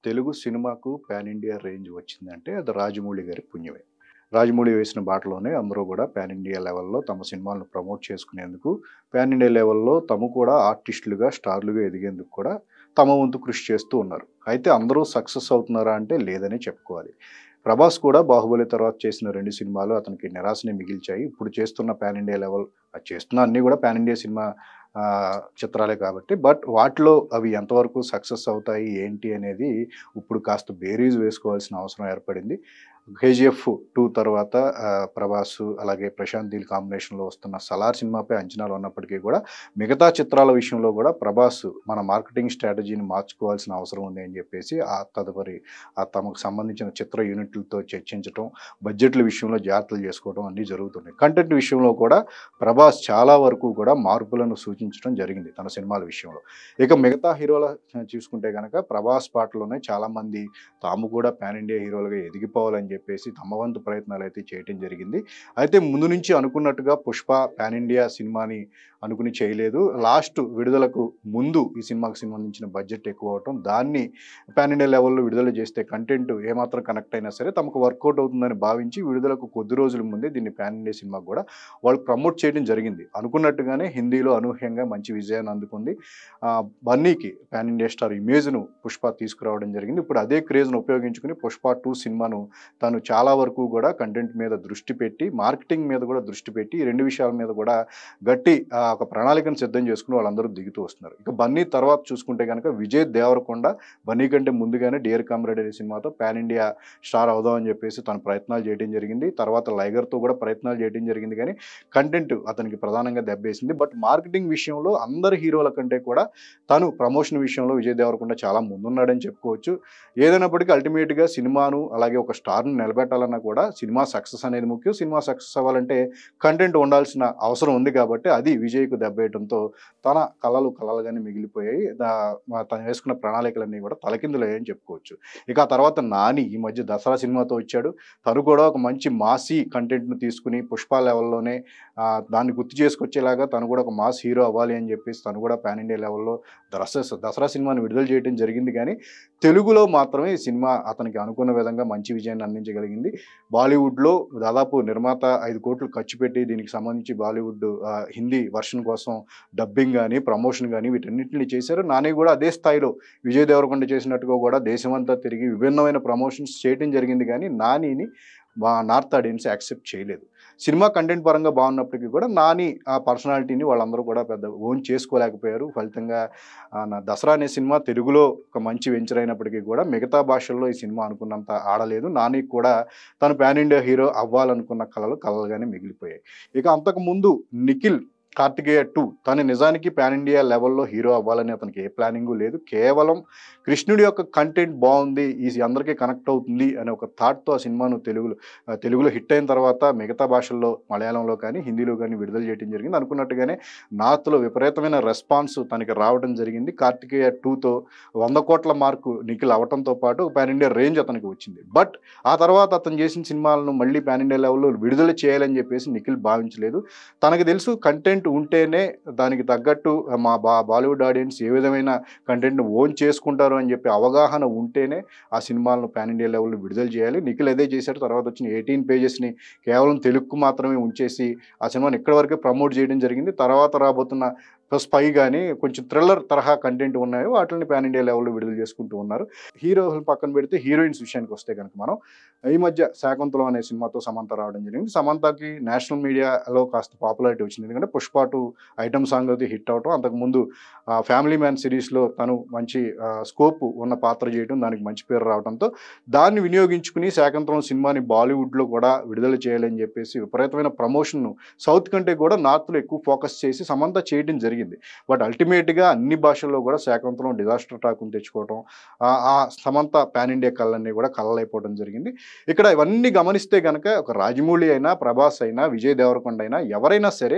తెలుగు సినిమాకు pan India range వచ్చిందంటే అది రాజమౌళి గారి పుణ్యమే రాజమౌళి వేసిన బాటలోనే అందరూ కూడా పాన్ ఇండియా లెవెల్లో తమ సినిమాలను ప్రమోట్ చేసుకునేందుకు పాన్ ఇండియా లెవెల్లో తమ కూడా ఆర్టిస్టులుగా స్టార్లుగా ఎదిగేందుకు కూడా తమ వంతు కృషి చేస్తూ ఉన్నారు అయితే అందరూ సక్సెస్ అవుతున్నారా అంటే లేదని చెప్పుకోవాలి ప్రభాస్ కూడా బాహుబలి తర్వాత చేసిన రెండు సినిమాలు అతనికి నిరాశని మిగిల్చాయి ఇప్పుడు చేస్తున్న పాన్ ఇండియా లెవెల్ అది చేస్తున్న అన్నీ కూడా పాన్ ఇండియా సినిమా ఆ, చిత్రాలే కాబట్టి బట్ వాటిలో అవి ఎంతవరకు సక్సెస్ అవుతాయి ఏంటి అనేది ఇప్పుడు కాస్త బేరీజ్ వేసుకోవాల్సిన అవసరం ఏర్పడింది కేజీఎఫ్ టూ తర్వాత ఆ, ప్రభాస్ అలాగే ప్రశాంత్ నీల్ కాంబినేషన్లో వస్తున్న సలార్ సినిమాపై అంచనాలు ఉన్నప్పటికీ కూడా మిగతా చిత్రాల విషయంలో కూడా ప్రభాస్ మన మార్కెటింగ్ స్ట్రాటజీని మార్చుకోవాల్సిన అవసరం ఉంది అని చెప్పేసి ఆ తదుపరి ఆ తమకు సంబంధించిన చిత్ర యూనిట్లతో చర్చించడం బడ్జెట్ల విషయంలో జాగ్రత్తలు చేసుకోవడం అన్నీ జరుగుతున్నాయి కంటెంట్ విషయంలో కూడా ప్రభాస్ చాలా వరకు కూడా మార్పులను సూచించడం జరిగింది తన సినిమాల విషయంలో ఇక మిగతా హీరోల చూసుకుంటే కనుక ప్రభాస్ పాటలోనే చాలామంది తాము కూడా పాన్ ఇండియా హీరోలుగా ఎదిగిపోవాలని చెప్పేసి తమ వంతు ప్రయత్నాలు అయితే చేయడం జరిగింది అయితే ముందు నుంచి అనుకున్నట్టుగా పుష్ప పాన్ ఇండియా సినిమాని అనుకుని చేయలేదు లాస్ట్ విడుదలకు ముందు ఈ సినిమాకి సంబంధించిన బడ్జెట్ ఎక్కువ అవటం దాన్ని పాన్ ఇండియా లెవెల్లో విడుదల చేస్తే కంటెంట్ ఏమాత్రం కనెక్ట్ అయినా సరే తమకు వర్కౌట్ అవుతుందని భావించి విడుదలకు కొద్ది రోజుల ముందే దీన్ని పాన్ ఇండియా సినిమా కూడా వాళ్ళు ప్రమోట్ చేయడం జరిగింది అనుకున్నట్టుగానే హిందీలో అనూహ్యంగా మంచి విజయాన్ని అందుకుంది ఆ, బన్నీకి పాన్ ఇండియా స్టార్ ఇమేజ్ను పుష్ప తీసుకురావడం జరిగింది ఇప్పుడు అదే క్రేజ్ను ఉపయోగించుకుని పుష్ప టూ సినిమాను తను చాలా వరకు కూడా కంటెంట్ మీద దృష్టి పెట్టి మార్కెటింగ్ మీద కూడా దృష్టి పెట్టి ఈ రెండు విషయాల మీద కూడా గట్టి ఆ, ఒక ప్రణాళికను సిద్ధం చేసుకుని వాళ్ళందరూ దిగుతూ వస్తున్నారు ఇక బన్నీ తర్వాత చూసుకుంటే కనుక విజయ్ దేవరకొండ బన్నీ కంటే ముందుగానే డియర్ కామ్రేడ్ అనే సినిమాతో పాన్ ఇండియా స్టార్ అవుదామని చెప్పేసి తను ప్రయత్నాలు చేయడం జరిగింది తర్వాత లైగర్తో కూడా ప్రయత్నాలు చేయడం జరిగింది కానీ కంటెంట్ అతనికి ప్రధానంగా దెబ్బేసింది బట్ మార్కెటింగ్ విషయంలో అందరి హీరోల కంటే కూడా తను ప్రమోషన్ విషయంలో విజయ్ దేవరకొండ చాలా ముందున్నాడని చెప్పుకోవచ్చు ఏదైనప్పటికీ అల్టిమేట్గా సినిమాను అలాగే ఒక స్టార్ను నిలబెట్టాలన్నా కూడా సినిమా సక్సెస్ అనేది ముఖ్యం సినిమా సక్సెస్ అవ్వాలంటే కంటెంట్ ఉండాల్సిన అవసరం ఉంది కాబట్టి అది విజయ్కు దెబ్బేయడంతో తన కళలు కళలుగానే మిగిలిపోయాయి దా- మా తను వేసుకున్న ప్రణాళికలన్నీ కూడా తలకిందులయ్యాయని చెప్పుకోవచ్చు ఇక ఆ తర్వాత నాని ఈ మధ్య దసరా సినిమాతో వచ్చాడు తను కూడా ఒక మంచి మాసీ కంటెంట్ను తీసుకుని పుష్ప లెవెల్లోనే ఆ, దాన్ని గుర్తు చేసుకొచ్చేలాగా తను కూడా ఒక మాస్ హీరో అవ్వాలి అని చెప్పేసి తను కూడా పాన్ ఇండియా లెవెల్లో దసరా దసరా సినిమాని విడుదల చేయడం జరిగింది కానీ తెలుగులో మాత్రమే ఈ సినిమా అతనికి అనుకున్న విధంగా మంచి విజయాన్ని అందించగలిగింది బాలీవుడ్లో దాదాపు నిర్మాత ఐదు కోట్లు ఖర్చు పెట్టి దీనికి సంబంధించి బాలీవుడ్ ఆ, హిందీ వర్షన్ కోసం డబ్బింగ్ కానీ ప్రమోషన్ కానీ వీటన్నింటినీ చేశారు నాని కూడా అదే స్థాయిలో విజయ్ దేవరకొండ చేసినట్టుగా కూడా దేశమంతా తిరిగి విభిన్నమైన ప్రమోషన్స్ చేయడం జరిగింది కానీ నానిని మా నార్త్ ఆడియన్స్ యాక్సెప్ట్ చేయలేదు సినిమా కంటెంట్ పరంగా బాగున్నప్పటికీ కూడా నాని ఆ పర్సనాలిటీని వాళ్ళందరూ కూడా పెద్ద ఓన్ చేసుకోలేకపోయారు ఫలితంగా ఆ, నా దసరా అనే సినిమా తెలుగులో ఒక మంచి వెంచర్ అయినప్పటికీ కూడా మిగతా భాషల్లో ఈ సినిమా అనుకున్నంత ఆడలేదు నాని కూడా తను పాన్ ఇండియా హీరో అవ్వాలనుకున్న కళలు కళలుగానే మిగిలిపోయాయి ఇక అంతకుముందు నిఖిల్ కార్తికేయ టూ తను నిజానికి పాన్ ఇండియా లెవెల్లో హీరో అవ్వాలని అతనికి ఏ ప్లానింగ్ లేదు కేవలం కృష్ణుడి యొక్క కంటెంట్ బాగుంది ఈ అందరికీ కనెక్ట్ అవుతుంది అనే ఒక థాట్తో ఆ సినిమాను తెలుగులో ఆ, తెలుగులో హిట్ అయిన తర్వాత మిగతా భాషల్లో మలయాళంలో కానీ హిందీలో కానీ విడుదల చేయడం జరిగింది అనుకున్నట్టుగానే నార్త్లో విపరీతమైన రెస్పాన్స్ తనకి రావడం జరిగింది కార్తికేయ టూతో వంద కోట్ల మార్కు నిఖిల్ అవటంతో పాటు పాన్ ఇండియా రేంజ్ అతనికి వచ్చింది బట్ ఆ తర్వాత అతను చేసిన సినిమాలను మళ్ళీ పాన్ ఇండియా లెవెల్లో విడుదల చేయాలని చెప్పేసి నిఖిల్ భావించలేదు తనకు తెలుసు కంటెంట్ ఉంటేనే దానికి తగ్గట్టు మా బా బాలీవుడ్ ఆడియన్స్ ఏ విధమైన కంటెంట్ను ఓన్ చేసుకుంటారు అని చెప్పి అవగాహన ఉంటేనే ఆ సినిమాలను పాన్ ఇండియా లెవెల్లో విడుదల చేయాలి నిఖిల్ అదే చేశాడు తర్వాత వచ్చిన ఎయిటీన్ పేజెస్ని కేవలం తెలుగుకు మాత్రమే ఉంచేసి ఆ సినిమాని ఇక్కడి వరకే ప్రమోట్ చేయడం జరిగింది తర్వాత రాబోతున్న స్పై కానీ కొంచెం థ్రిల్లర్ తరహా కంటెంట్ ఉన్నాయో వాటిని పాన్ ఇండియా లెవెల్లో విడుదల చేసుకుంటూ ఉన్నారు హీరోలు పక్కన పెడితే హీరోయిన్స్ విషయానికి వస్తే కనుక మనం ఈ మధ్య శాకుంతలం అనే సినిమాతో సమంత రావడం జరిగింది సమంతకి నేషనల్ మీడియాలో కాస్త పాపులారిటీ వచ్చింది ఎందుకంటే పుష్ప టూ ఐటమ్ సాంగ్ అయితే హిట్ అవటం అంతకుముందు ఫ్యామిలీ మ్యాన్ సిరీస్లో తను మంచి స్కోప్ ఉన్న పాత్ర చేయడం దానికి మంచి పేరు రావడంతో దాన్ని వినియోగించుకుని శాకంతరం సినిమాని బాలీవుడ్లో కూడా విడుదల చేయాలని చెప్పేసి విపరీతమైన ప్రమోషన్ను సౌత్ కంటే కూడా నార్త్లో ఎక్కువ ఫోకస్ చేసి సమంత చేయడం జరిగింది బట్ అల్టిమేట్గా అన్ని భాషల్లో కూడా శాకంతరం డిజాస్టర్ టాక్ను తెచ్చుకోవడం ఆ- ఆ సమంత పాన్ ఇండియా కళ్ళన్నీ కూడా కళ్ళైపోవడం జరిగింది ఇక్కడ ఇవన్నీ గమనిస్తే కనుక ఒక రాజమౌళి అయినా ప్రభాస్ అయినా విజయ్ దేవరకొండ అయినా ఎవరైనా సరే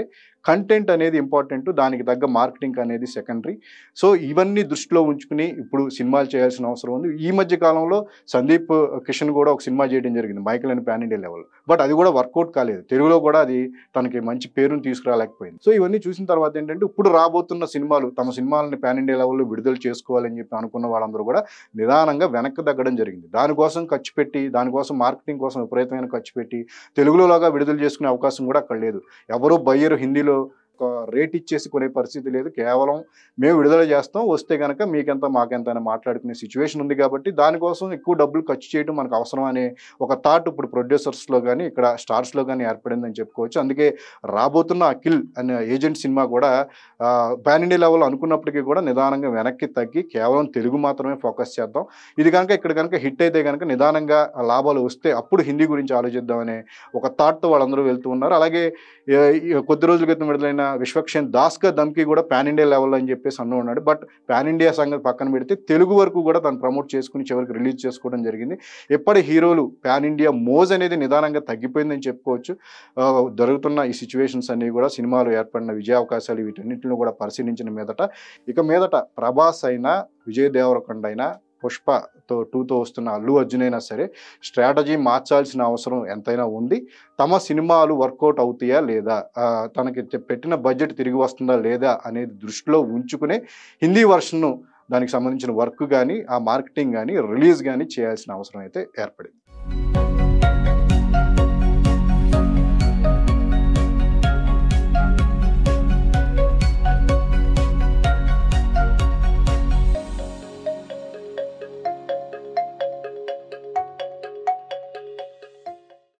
కంటెంట్ అనేది ఇంపార్టెంట్ దానికి తగ్గ మార్కెటింగ్ అనేది సెకండరీ సో ఇవన్నీ దృష్టిలో ఉంచుకుని ఇప్పుడు సినిమాలు చేయాల్సిన అవసరం ఉంది ఈ మధ్య కాలంలో సందీప్ కిషన్ కూడా ఒక సినిమా చేయడం జరిగింది Michael and pan India level but అది కూడా వర్కౌట్ కాలేదు తెలుగులో కూడా అది తనకి మంచి పేరును తీసుకురాలేకపోయింది సో ఇవన్నీ చూసిన తర్వాత ఏంటంటే ఇప్పుడు రాబోతున్న సినిమాలు తమ సినిమాలని పాన్ ఇండియా లెవెల్లో విడుదల చేసుకోవాలని చెప్పి అనుకున్న వాళ్ళందరూ కూడా నిదానంగా వెనక్కి తగ్గడం జరిగింది దానికోసం ఖర్చు పెట్టి దానికోసం మార్కెటింగ్ కోసం విపరీతమైన ఖర్చు పెట్టి తెలుగులోలాగా విడుదల చేసుకునే అవకాశం కూడా అక్కడ లేదు ఎవరో బయ్యరు హిందీలో ఒక రేట్ ఇచ్చేసి కొనే పరిస్థితి లేదు కేవలం మేము విడుదల చేస్తాం వస్తే కనుక మీకెంత మాకెంత అని మాట్లాడుకునే సిచ్యువేషన్ ఉంది కాబట్టి దానికోసం ఎక్కువ డబ్బులు ఖర్చు చేయడం మనకు అవసరం అనే ఒక థాట్ ఇప్పుడు ప్రొడ్యూసర్స్లో కానీ ఇక్కడ స్టార్స్లో కానీ ఏర్పడిందని చెప్పుకోవచ్చు అందుకే రాబోతున్న అఖిల్ అనే ఏజెంట్ సినిమా కూడా పాన్ ఇండియా లెవెల్ అనుకున్నప్పటికీ కూడా నిదానంగా వెనక్కి తగ్గి కేవలం తెలుగు మాత్రమే ఫోకస్ చేద్దాం ఇది కనుక ఇక్కడ కనుక హిట్ అయితే కనుక నిదానంగా లాభాలు వస్తే అప్పుడు హిందీ గురించి ఆలోచిద్దామనే ఒక థాట్తో వాళ్ళందరూ వెళ్తూ ఉన్నారు అలాగే ఏ, ఈ కొద్ది రోజుల క్రితం విడుదలైన విశ్వక్సేన్ దాస్గా దమ్కి కూడా పాన్ ఇండియా లెవెల్ అని చెప్పేసి అన్న ఉన్నాడు బట్ పాన్ ఇండియా సంగతి పక్కన పెడితే తెలుగు వరకు కూడా తను ప్రమోట్ చేసుకుని చివరికి రిలీజ్ చేసుకోవడం జరిగింది ఎప్పటి హీరోలు పాన్ ఇండియా మోజ్ అనేది నిదానంగా తగ్గిపోయిందని చెప్పుకోవచ్చు ఆ, జరుగుతున్న ఈ సిచ్యువేషన్స్ అన్ని కూడా సినిమాలు ఏర్పడిన విజయ అవకాశాలు వీటన్నింటిని కూడా పరిశీలించిన మీదట ఇక మీదట ప్రభాస్ అయినా విజయ్ దేవరకొండ అయినా పుష్పతో టూతో వస్తున్న అల్లు అర్జున్ అయినా సరే స్ట్రాటజీ మార్చాల్సిన అవసరం ఎంతైనా ఉంది తమ సినిమాలు వర్కౌట్ అవుతాయా లేదా ఆ, తనకి తె- పెట్టిన బడ్జెట్ తిరిగి వస్తుందా లేదా అనేది దృష్టిలో ఉంచుకునే హిందీ వర్షన్ను దానికి సంబంధించిన వర్క్ కానీ ఆ మార్కెటింగ్ కానీ రిలీజ్ కానీ చేయాల్సిన అవసరం అయితే ఏర్పడింది